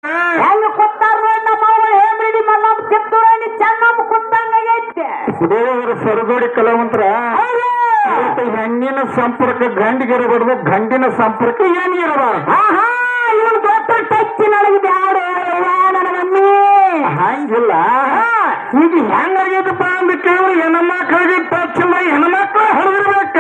ಹೆಂಗ್ ಕೊಟ್ಟಾರ ನೋಡ್ ನಮ್ಮ ಅವ್ವ ಹೇಮ್ರಿಡಿ ಮಲ್ಲಮ್ಮ ಕಿತ್ತೂರಾಣಿ ಚೆನ್ನಮ್ಮ ಕೊಟ್ಟಂಗ ಐತೆ ದೇವರ ಸರದೋಡಿ ಕಲಾವಂತರ ಇವತ್ತು ಹೆಣ್ಣಿನ ಸಂಪರ್ಕ ಗಂಡಿಗಿರಬಾರ್ದು ಗಂಡಿನ ಸಂಪರ್ಕ ಹೆಣ್ಣಿಗಿರಬಾರ್ದು ಆಹಾ ಇವನ್ ಗೊತ್ತ ಟಚ್ ನನಗೆ ಬ್ಯಾಡ ಯವ್ವ ನನ್ನ ಮಮ್ಮಿ ಹಂಗಿಲ್ಲ ಈಗ ಹೆಂಗಾಗೈತಪ್ಪ ಅಂತ ಕೇಳಿ ಹೆಣ್ಮಕ್ಳಿಗೆ ಟಚ್ ಇಲ್ಲ ಹೆಣ್ಮಕ್ಳು ಹರಿದಿರ್ಬೇಕು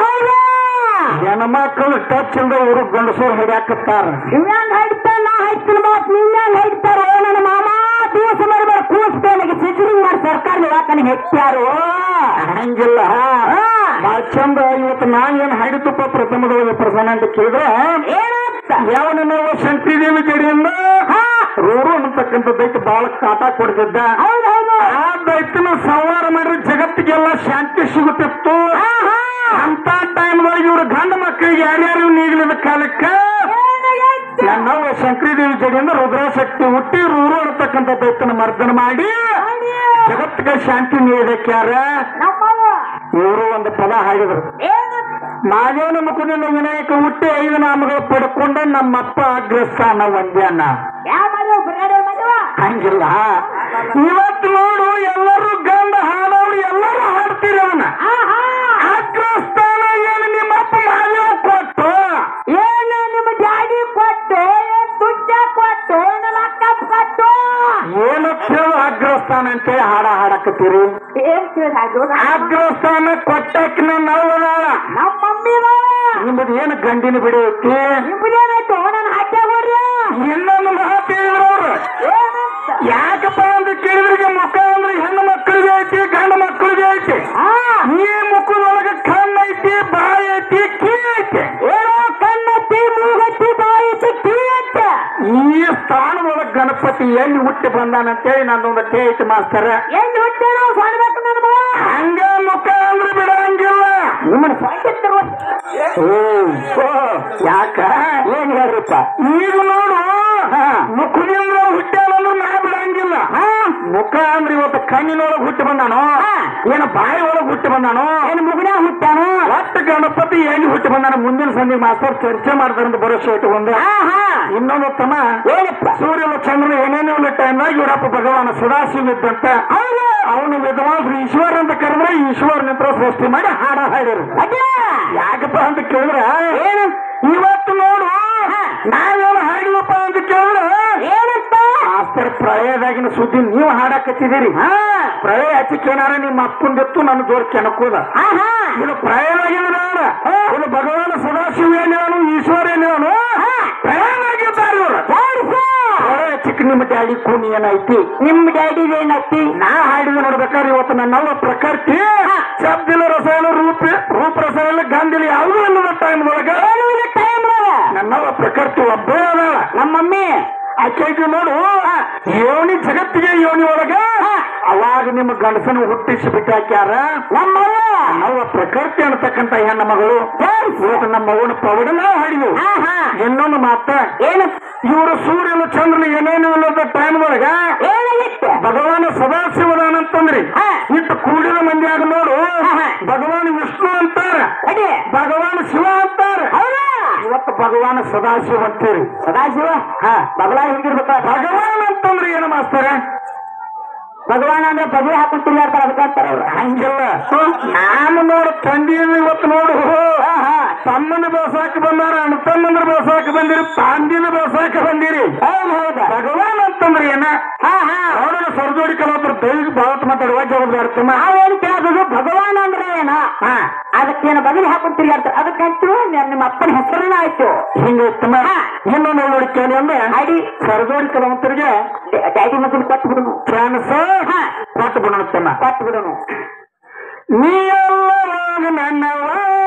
ಹೆಣ್ಮಕ್ಳು ಟಚ್ ಇಲ್ದ ಇವರು ಗಂಡಸರು ಹಿಡಿಯಾಕತ್ತಾರ ಇವ್ಯಾಂಗ್ ಹೈಡ್ತಾ ನಾ ಹೈಡ್ತೀನಿ ಮಾತ್ ನಿನ್ಯಾಂಗ್ ಹೈಡ್ತಾರೋ ನನ್ನ ಮಾಮ ದಿವಸ ಮರಿಬೇಡ ಕೂಸ್ಬೇಲಿಗೆ ಸಿಜರಿಂಗ್ ಮಾಡಿ ಸರ್ಕಾರ ದವಾಖಾನೆ ಹೆಚ್ಚಾರು ಹಂಗಿಲ್ಲ ಬಾಳ ಚಂದ ಇವತ್ತು ನಾ ಏನ್ ಹಾಡಿತಪ್ಪ ಪ್ರಥಮದೊಳಗೆ ಪ್ರಧಾನ ಅಂತ ಕೇಳಿದ್ರೆ ಏನಂತ ಯಾವನ ನಾವು ಶಕ್ತಿದೇವಿ ಕಡೆಯಿಂದ ರೂರು ಅನ್ನತಕ್ಕಂಥ ದೈತ್ಯ ಬಹಳ ಕಾಟ ಕೊಡ್ತಿದ್ದ ಹೌದು ಹೌದು ಆ ದೈತ್ಯನ ಸಂಹಾರ ಮಾಡಿದ್ರೆ ಜಗತ್ತಿಗೆಲ್ಲ ಶಾಂತಿ ಸಿಗುತ್ತಿತ್ತು ಆಹಾ. ಅಂತ ಟೈಮ್ ಒಳಗೆ ಇವ್ರ ಗಂಡ ಮಕ್ಕಳಿಗೆ ಯಾರ್ಯಾರು ನೀಗಲಿದ ಕಾಲಕ್ಕೆ ಏನಾಗೈತೆ? ನನ್ನವ್ವ ಶಂಕರಿದೇವಿ ಜಡಿಯಿಂದ ರುದ್ರಶಕ್ತಿ ಹುಟ್ಟಿ ರೂರು ಅನ್ನತಕ್ಕಂಥ ದೈತ್ಯನ ಮರ್ದನ ಮಾಡಿ ಜಗತ್ತಿಗೆ ಶಾಂತಿ ನೀಡಕ್ಕೆ ಯಾರ ನಮ್ಮವ್ವ ಇವರು ಒಂದು ಪದ ಹಾಡಿದ್ರು ಏನಂತ ಮಾದೇವನ ಮುಖದಿಂದ ವಿನಾಯಕ ಹುಟ್ಟಿ ಐದು ನಾಮಗಳು ಪಡ್ಕೊಂಡ ನಮ್ಮಪ್ಪ ಅಗ್ರಸ್ಥಾನ ಒಂದ್ಯಾನ ಯಾವ ಮದುವೆ ಬರಡೆ ಮದುವೆ ಹಂಗಿಲ್ಲ ಇವತ್ತು ನೋಡು ಎಲ್ಲರೂ ಗಂಡ ಹಾಡೋರು ಎಲ್ಲರೂ ಹಾಡ್ತೀರಿ ಅವನ ಆಹಾ ಅಗ್ರಸ್ಥಾನ ಏನು ನಿಮ್ಮಪ್ಪ ಮಾದೇವ ಕೊಟ್ಟು ಏನು ನಿಮ್ಮ ಡ್ಯಾಡಿ ಕೊಟ್ಟು ಏನ್ ತುಜ್ಜ ಕೊಟ್ಟು ಏನು ಲಕ್ಕಪ್ ಕೊಟ್ಟು ಏನು ಕೇಳು ಅಗ್ರಸ್ಥಾನ ಅಂತೇಳಿ ಹಾಡ ಹಾಡಕತ್ತೀರಿ ಏನ್ ಕೇಳಿದ್ರು ಅಗ್ರಸ್ಥಾನ ಕೊಟ್ಟಕ್ಕಿನ ನಾವು ನಮ್ಮ ಮಮ್ಮಿ ನಿಮ್ಮದು ಏನು ಗಂಡಿನ ಬಿಡಿ ಐತಿ ನಿಮ್ದೇನಾಯ್ತು ನನ್ನ ಹಾಕ್ಯ ಹೋಗ್ರಿ ಇನ್ನೊಂದು ಮಾತು ಹೇಳಿದ್ರು ಅವ್ರು ಏನಂತ ಯಾಕಪ್ಪ ಅಂತ ಕೇಳಿದ್ರಿಗೆ ಮುಖ ಅಂದ್ರೆ ಹೆಣ್ಣು ಮಕ್ಕಳಿಗೆ ಐತಿ ಗಂಡು ಮಕ್ಕಳಿಗೆ ಐತಿ ಆ ಈ ಮುಖದೊಳಗೆ ಕಣ್ಣು ಐತಿ ಬಾಯಿ ಐತಿ ಕೀ ಐತಿ ಏನೋ ಕಣ್ಣತ್ತಿ ಮೂಗತ್ತಿ ಬಾಯಿತಿ ಕೀಯತ್ತ ಈ ಸ್ಥಾನದೊಳಗೆ ಗಣಪತಿ ಎಲ್ಲಿ ಹುಟ್ಟಿ ಬಂದಾನಂತೇಳಿ ನನ್ನೊಂದು ಟೇ ಐತಿ ಮಾಸ್ತರ ಎಲ್ಲಿ ಹುಟ್ಟೇನೋ ಸೊಡ್ಬೇಕು ನನ್ನ ಮಗ ಹಂಗ ಮುಖ ಅಂದ್ರೆ ಬಿಡಂಗಿಲ್ಲ ನಿಮ್ಮನ್ನ ಸೊಡ್ಡಿರ್ತಾರ ಓ ಯಾಕ ಏನ್ ಹೇಳ್ರಿಪ್ಪ ಈಗ ನೋಡು ಮುಖದಿಂದ ಹುಟ್ಟ್ಯಾನಂದ್ರೆ ನಾ ಬಿಡಂಗಿಲ್ಲ ಮುಖ ಅಂದ್ರೆ ಇವತ್ತು ಕಣ್ಣಿನೊಳಗೆ ಹುಟ್ಟಿ ಬಂದಾನೋ ಏನು ಬಾಯಿ ಒಳಗೆ ಹುಟ್ಟಿ ಬಂದಾನೋ ಏನು ಮುಗುನ ಹುಟ್ಟಾನು ಒಟ್ಟು ಗಣಪತಿ ಎಲ್ಲಿ ಹುಟ್ಟಿ ಬಂದಾನ ಮುಂದಿನ ಸಂಧಿ ಮಾಸ್ತರ್ ಚರ್ಚೆ ಮಾಡ್ತಾರಂತ ಭರೋಸೆ ಇಟ್ಟುಕೊಂಡು ಆಹಾ ಇನ್ನೊಂದು ತಮ್ಮ ಏನಪ್ಪ ಸೂರ್ಯನ ಚಂದ್ರನ ಏನೇನೋ ಒಂದು ಟೈಮ್ನಾಗ ಇವರಪ್ಪ ಭಗವಾನ ಸದಾಶಿವ ಇದ್ದಂತ ಅವನು ವಿದ್ವಾಂಸರು ಈಶ್ವರ ಅಂತ ಕರೆದ್ರೆ ಈಶ್ವರ ನಿಂತ್ರ ಸೃಷ್ಟಿ ಮಾಡಿ ಹಾಡ ಹಾಡಿರು ಅದೇ ಯಾಕಪ್ಪ ಅಂತ ಕೇಳಿದ್ರ ಏನು ಇವತ್ತು ನೋಡು ನಾವೇನು ಹಾಡಿವಪ್ಪ ಅಂತ ಕೇಳಿದ್ರ ಏನಂತ ಮಾಸ್ತರ್ ಪ್ರಳಯದಾಗಿನ ಸುದ್ದಿ ನೀವು ಹಾಡಕತ್ತಿದ್ದೀರಿ ಪ್ರಳಯ ಹಚ್ಚಿಕೇನಾರ ನಿಮ್ಮ ಅಪ್ಪಂದಿತ್ತು ನನ್ನ ಜೋರ್ ಕೆಣಕೋದ ಆಹಾ ಇದು ಪ್ರಳಯದಾಗಿನ ಬೇಡ ಇದು ಭಗವಾನ ಸದಾಶಿವ ಏನೇನು ಈಶ್ವರ ಏನೇನು ಪ್ರಳಯದಾಗಿದ್ದಾರೆ ಇವರು ಪ್ರಳಯ ಚಿಕ್ಕ ನಿಮ್ಮ ಡ್ಯಾಡಿ ಕೂನಿ ಏನೈತಿ ನಿಮ್ ಡ್ಯಾಡಿ ಏನತ್ತಿ ನಾ ಹಾಡಿದ ನೋಡ್ಬೇಕಾದ್ರೆ ಇವತ್ತು ನನ್ನವ್ವ ಪ್ರಕೃತಿ ಶಬ್ದಿಲ ರಸಾಯನ ರೂಪ ರೂಪ ರಸಾಯನ ಗಾಂಧಿಲಿ ಯಾವುದೂ ಇಲ್ಲದ ಟೈಮ್ ಒಳಗ ಟೈಮ್ ನನ್ನವ್ವ ಪ್ರಕೃತಿ ಒಬ್ಬೇ ಅದಾಳ ನಮ್ಮ ಮಮ್ಮಿ ಆಕೆಗೆ ನೋಡು ಯೋನಿ ಜಗತ್ತಿಗೆ ಯೋನಿ ಒಳಗ ಅವಾಗ ನಿಮ್ಮ ಗಂಡಸನ ಹುಟ್ಟಿಸಿ ಬಿಟ್ಟಾಕ್ಯಾರ ನಮ್ಮವ್ವ ನಮ್ಮವ್ವ ಪ್ರಕೃತಿ ಅನ್ನತಕ್ಕಂತ ಹೆಣ್ಣ ಮಗಳು ಇವತ್ತು ನಮ್ಮ ಅವನ ಪವಡನ ಹಾಡಿದೆವು ಆಹಾ ಇನ್ನೊಂದು ಮಾತ ಏನು ಇವರು ಸೂರ್ಯನ ಚಂದ್ರನ ಏನೇನು ಇಲ್ಲದ ಟೈಮ್ ಒಳಗ ಏನಾಗಿತ್ತು ಭಗವಾನ ಸದಾಶಿವದಾನ ಅಂತಂದ್ರಿ ಹಾ. ಇಟ್ಟು ಕೂಡಿದ ಮಂದಿಯಾಗ ನೋಡು ಹಾ. ಭಗವಾನ್ ವಿಷ್ಣು ಅಂತಾರ ಅದೇ ಭಗವಾನ್ ಶಿವ ಅಂತಾರ ಹೌದಾ ಇವತ್ತು ಭಗವಾನ್ ಸದಾಶಿವ ಅಂತೀರಿ ಸದಾಶಿವ ಹಾ ಬಗಲ ಹಿಂಗಿರ್ಬೇಕ ಭಗವಾನ್ ಅಂತಂದ್ರೆ ಏನು ಮಾಸ್ತರ ಭಗವಾನ್ ಅಂದ್ರೆ ಬಗೆ ಹಾಕೊಂಡು ತಿರುಗಾಡ್ತಾರ ಅದಕ್ಕಂತಾರ ಅವ್ರು ಹಂಗಿಲ್ಲ ನಾನು ನೋಡು ತಂದೆಯನ್ನು ಇವತ್ತು ನೋಡು ತಮ್ಮನ ಬೆಳಸಾಕ ಬಂದಾರ ಅಣ್ಣ ತಮ್ಮಂದ್ರ ಬೆಳಸಾಕ ಬಂದಿರಿ ತಾಂದಿನ ಬೆಳಸಾಕ ಬಂದಿರಿ ಹೌದು ಹೌದು ಭಗವಾನ್ ಅಂತಂದ್ರೆ ಏನ ಹಾ ಹಾ ನೋಡೋಣ ಸರಜೋಡಿ ಕಲಾತ್ರ ದೈವಿಕ ಭಾವತ್ ಮಾತಾಡುವ ಜವಾಬ್ದಾರಿ ನಾವೇನು ಕೇಳೋದು ಭಗವಾನ್ ಅಂದ್ರೆ ಏನ ಹಾ ಅದಕ್ಕೇನು ಬಗಲಿ ಹಾಕೊಂಡು ತಿರುಗಾಡ್ತಾರ ಅದಕ್ಕಂತೂ ನಿಮ್ಮ ಅಪ್ಪನ ಹೆಸರನ್ನ ಆಯ್ತು ಹಿಂಗೈತಮ್ಮ ಇನ್ನೊಂದು ನೋಡಿಕೇನೆ ಅಂದ್ರೆ ಅಡಿ ಸರಜೋಡಿ ಕಲಾವಂತರಿಗೆ ಡ್ಯಾಡಿ ಮಗನ್ ಕೊಟ್ಟು ಬಿಡುನು ಚಾನ್ಸ್ ಕೊಟ್ಟು ಬಿಡೋಣ ಕೊಟ್ಟು ಬಿಡುನು ನೀ ಎಲ್ಲ ನನ್ನವ